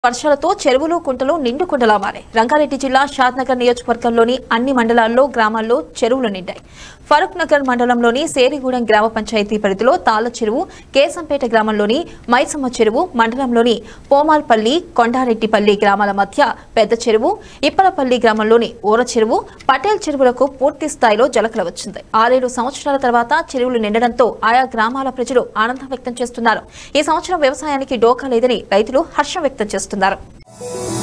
వర్షాలతో చెరువులు కుంటలు నిండుకుండలా మారాయి రంగారెడ్డి జిల్లా షాద్నగర్ నియోజకవర్గంలోని అన్ని మండలాల్లో గ్రామాల్లో చెరువులు నిండాయి ఫరూక్ నగర్ మండలంలోని సేరిగూడెం గ్రామ పంచాయతీ పరిధిలో తాళ్ళ చెరువు కేశంపేట గ్రామంలోని మైసమ్మ చెరువు మండలంలోని పోమాల్పల్లి కొండారెడ్డిపల్లి గ్రామాల మధ్య పెద్ద చెరువు ఇప్పలపల్లి గ్రామంలోని ఊర చెరువు పటేల్ చెరువులకు పూర్తి స్థాయిలో జలకల వచ్చింది ఆరేడు సంవత్సరాల తర్వాత చెరువులు నిండడంతో ఆయా గ్రామాల ప్రజలు ఆనందం వ్యక్తం చేస్తున్నారు ఈ సంవత్సరం వ్యవసాయానికి డోకా లేదని రైతులు హర్షం వ్యక్తం చేస్తున్నారు